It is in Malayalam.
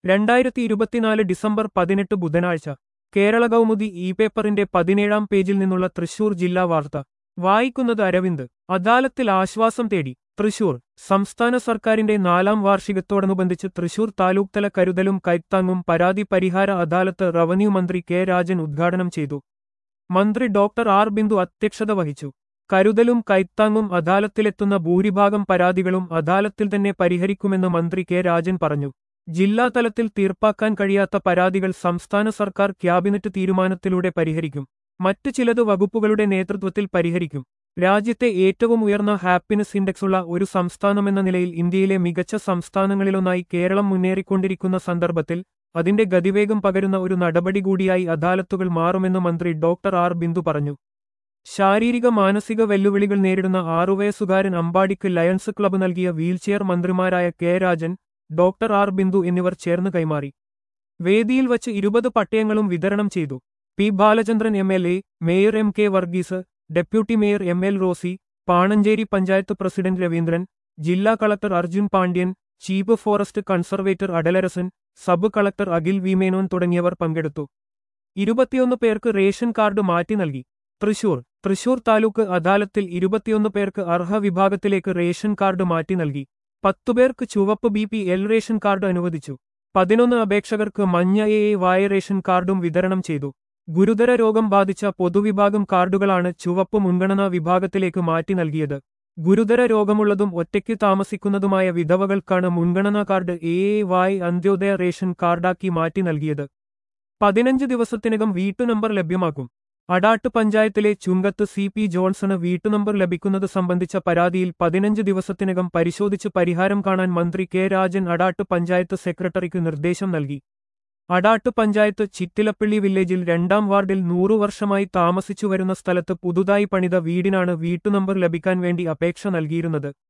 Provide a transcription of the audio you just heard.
രണ്ടായിരത്തി ഇരുപത്തിനാല് ഡിസംബർ പതിനെട്ട് ബുധനാഴ്ച കേരള കൗമുദി ഇ പേപ്പറിന്റെ പതിനേഴാം പേജിൽ നിന്നുള്ള തൃശൂർ ജില്ലാ വാർത്ത വായിക്കുന്നത് അരവിന്ദ് അദാലത്തിൽ ആശ്വാസം തേടി തൃശൂർ സംസ്ഥാന സർക്കാരിന്റെ നാലാം വാർഷികത്തോടനുബന്ധിച്ച് തൃശൂർ താലൂക്ക് തല കരുതലും കൈത്താങ്ങും പരാതി പരിഹാര അദാലത്ത് റവന്യൂ മന്ത്രി കെ രാജൻ ഉദ്ഘാടനം ചെയ്തു മന്ത്രി ഡോക്ടർ ആർ ബിന്ദു അധ്യക്ഷത വഹിച്ചു കരുതലും കൈത്താങ്ങും അദാലത്തിലെത്തുന്ന ഭൂരിഭാഗം പരാതികളും അദാലത്തിൽ തന്നെ പരിഹരിക്കുമെന്ന് മന്ത്രി കെ രാജൻ പറഞ്ഞു ജില്ലാതലത്തിൽ തീർപ്പാക്കാൻ കഴിയാത്ത പരാതികൾ സംസ്ഥാന സർക്കാർ ക്യാബിനറ്റ് തീരുമാനത്തിലൂടെ പരിഹരിക്കും മറ്റു ചിലത് വകുപ്പുകളുടെ നേതൃത്വത്തിൽ പരിഹരിക്കും രാജ്യത്തെ ഏറ്റവും ഉയർന്ന ഹാപ്പിനെസ് ഇൻഡെക്സുള്ള ഒരു സംസ്ഥാനമെന്ന നിലയിൽ ഇന്ത്യയിലെ മികച്ച സംസ്ഥാനങ്ങളിലൊന്നായി കേരളം മുന്നേറിക്കൊണ്ടിരിക്കുന്ന സന്ദർഭത്തിൽ അതിന്റെ ഗതിവേഗം പകരുന്ന ഒരു നടപടി കൂടിയായി അദാലത്തുകൾ മാറുമെന്ന് മന്ത്രി ഡോക്ടർ ആർ ബിന്ദു പറഞ്ഞു ശാരീരിക മാനസിക വെല്ലുവിളികൾ നേരിടുന്ന ആറുവയസ്സുകാരൻ അമ്പാടിക്ക് ലയൺസ് ക്ലബ്ബ് നൽകിയ വീൽചെയർ മന്ത്രിമാരായ K Rajan doctor R Bindu എന്നിവർ ചേർന്ന് കൈമാറി വേദിയിൽ വച്ച് ഇരുപത് പട്ടയങ്ങളും വിതരണം ചെയ്തു P Balachandran M L A mayor M K Varghese deputy mayor M L Rosy Panancherry panchayat president Raveendran ജില്ലാ collector Arjun Pandian chief forest conservator Atalarasan sub collector Akhil V Menon തുടങ്ങിയവർ പങ്കെടുത്തു ഇരുപത്തിയൊന്ന് പേർക്ക് റേഷൻ കാർഡ് മാറ്റി നൽകി തൃശൂർ തൃശൂർ താലൂക്ക് അദാലത്തിൽ ഇരുപത്തിയൊന്ന് പേർക്ക് അർഹ വിഭാഗത്തിലേക്ക് റേഷൻ കാർഡ് മാറ്റി നൽകി പത്തുപേർക്ക് ചുവപ്പ് B P L ration card അനുവദിച്ചു പതിനൊന്ന് അപേക്ഷകർക്ക് മഞ്ഞ എ എ വായ റേഷൻ കാർഡും വിതരണം ചെയ്തു ഗുരുതര രോഗം ബാധിച്ച പൊതുവിഭാഗം കാർഡുകളാണ് ചുവപ്പ് മുൻഗണനാ വിഭാഗത്തിലേക്ക് മാറ്റി നൽകിയത് ഗുരുതര രോഗമുള്ളതും ഒറ്റയ്ക്ക് താമസിക്കുന്നതുമായ വിധവകൾക്കാണ് മുൻഗണനാ കാർഡ് എ എ വായ് അന്ത്യോദയ റേഷൻ കാർഡാക്കി മാറ്റി നൽകിയത് പതിനഞ്ച് ദിവസത്തിനകം വീട്ടുനമ്പർ ലഭ്യമാക്കും അടാട്ട് പഞ്ചായത്തിലെ ചുങ്കത്ത് സി പി ജോൺസണ് വീട്ടുനമ്പർ ലഭിക്കുന്നത് സംബന്ധിച്ച പരാതിയിൽ പതിനഞ്ച് ദിവസത്തിനകം പരിശോധിച്ച് പരിഹാരം കാണാൻ മന്ത്രി കെ രാജൻ അടാട്ട് പഞ്ചായത്ത് സെക്രട്ടറിക്ക് നിർദ്ദേശം നൽകി അടാട്ട് പഞ്ചായത്ത് ചിറ്റിലപ്പള്ളി വില്ലേജിൽ രണ്ടാം വാർഡിൽ നൂറു വർഷമായി താമസിച്ചു വരുന്ന സ്ഥലത്ത് പുതുതായി പണിത വീടിനാണ് വീട്ടുനമ്പർ ലഭിക്കാൻ വേണ്ടി അപേക്ഷ നൽകിയിരുന്നത്